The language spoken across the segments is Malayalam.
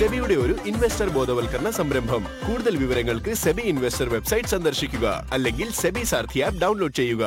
സെബിയുടെ ഒരു ഇൻവെസ്റ്റർ ബോധവൽക്കരണ സംരംഭം കൂടുതൽ വിവരങ്ങൾക്ക് സെബി ഇൻവെസ്റ്റർ വെബ്സൈറ്റ് സന്ദർശിക്കുക അല്ലെങ്കിൽ സെബി സാർഥി ആപ്പ് ഡൗൺലോഡ് ചെയ്യുക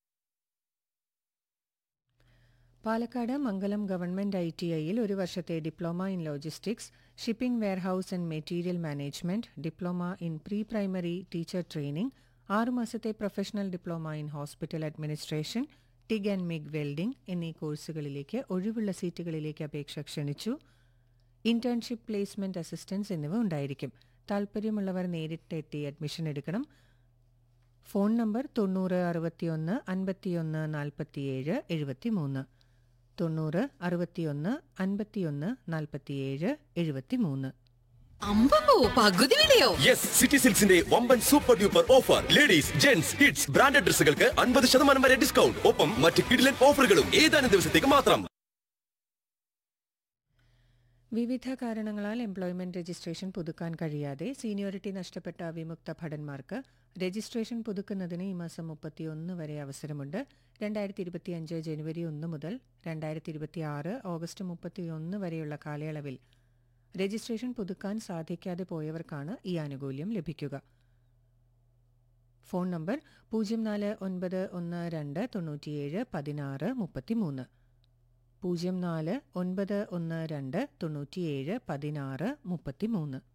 Palakkad Mangalam government I T ഐയിൽ ഒരു വർഷത്തെ diploma in logistics shipping warehouse and material management diploma in pre primary teacher training ആറുമാസത്തെ professional diploma in hospital administration TIG and MIG welding എന്നീ കോഴ്സുകളിലേക്ക് ഒഴിവുള്ള സീറ്റുകളിലേക്ക് അപേക്ഷ ക്ഷണിച്ചു ഇന്റേൺഷിപ്പ് പ്ലേസ്മെന്റ് അസിസ്റ്റൻസ് എന്നിവ ഉണ്ടായിരിക്കും താൽപ്പര്യമുള്ളവർ നേരിട്ടെത്തി അഡ്മിഷൻ എടുക്കണം ഫോൺ നമ്പർ തൊണ്ണൂറ് അറുപത്തിയൊന്ന് അൻപത്തിയൊന്ന് നാൽപ്പത്തിയേഴ് എഴുപത്തിമൂന്ന് തൊണ്ണൂറ് അറുപത്തിയൊന്ന് അൻപത്തിയൊന്ന് നാൽപ്പത്തിയേഴ് എഴുപത്തിമൂന്ന് അമ്പമ്പോ പകുതി വിലയോ യെസ് സിറ്റി സിൽക്സിന്റെ വമ്പൻ super duper offer ladies gents kids branded ഡ്രസ്സുകൾക്ക് അൻപത് ശതമാനം വരെ ഡിസ്കൗണ്ട് ഒപ്പം മറ്റ് കിഡിലൻ ഓഫറുകളും ഏതാനും ദിവസത്തേക്ക് മാത്രം വിവിധ കാരണങ്ങളാൽ എംപ്ലോയ്മെന്റ് രജിസ്ട്രേഷൻ പുതുക്കാൻ കഴിയാതെ സീനിയോറിറ്റി നഷ്ടപ്പെട്ട വിമുക്ത ഭടന്മാർക്ക് രജിസ്ട്രേഷൻ പുതുക്കുന്നതിന് ഈ മാസം മുപ്പത്തിയൊന്ന് വരെ അവസരമുണ്ട് രണ്ടായിരത്തി ഇരുപത്തിയഞ്ച് ജനുവരി ഒന്ന് മുതൽ രണ്ടായിരത്തി ഇരുപത്തിയാറ് ഓഗസ്റ്റ് മുപ്പത്തിയൊന്ന് വരെയുള്ള കാലയളവിൽ രജിസ്ട്രേഷൻ പുതുക്കാൻ സാധിക്കാതെ പോയവർക്കാണ് ഈ ആനുകൂല്യം ലഭിക്കുക ഫോൺ നമ്പർ പൂജ്യം നാല് ഒൻപത് ഒന്ന് രണ്ട് തൊണ്ണൂറ്റിയേഴ് പതിനാറ് മുപ്പത്തിമൂന്ന് പൂജ്യം നാല് ഒൻപത് ഒന്ന് രണ്ട് തൊണ്ണൂറ്റിയേഴ് പതിനാറ് മുപ്പത്തിമൂന്ന്